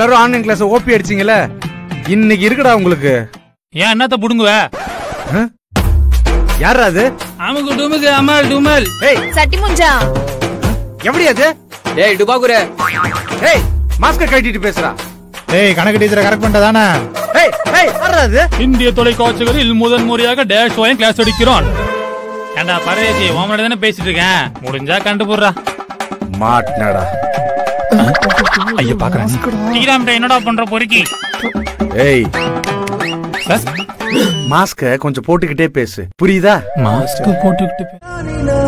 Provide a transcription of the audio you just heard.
எல்லாரும் online class OP அடிச்சீங்கல்ல இன்னைக்கு இருக்குடா உங்களுக்கு ஏன் என்னத்த புடுங்குவ யாரா அது அமுக்கு டுமுக்கு அமல் டுமல் ஏய் சட்டி முஞ்சா எப்படி அது டேய் டுபாக்குரே ஏய் மாஸ்க கட்டிட்டு பேசுறா டேய் கணக்கு டீச்சரை கரெக்ட் பண்ணிட்டா தானே ஏய் ஏய் யாரா அது இந்திய தொலைக்காட்சிகளில் முதன் முறையாக டேஷ் ஓயும் கிளாஸ் அடிக்கிறோம் ஏண்டா பரதேசி உன் தானே பேசிட்டு இருக்கேன் முடிஞ்சா கண்டு போடுறா மாட்னடா ஐயா பாக்குறேன் டீராம் என்னடா பண்ற பொறுக்கி ஏய் மாஸ்க கொஞ்சம் போட்டுக்கிட்டே பேசு புரியுதா மாஸ்க் போட்டுக்கிட்டு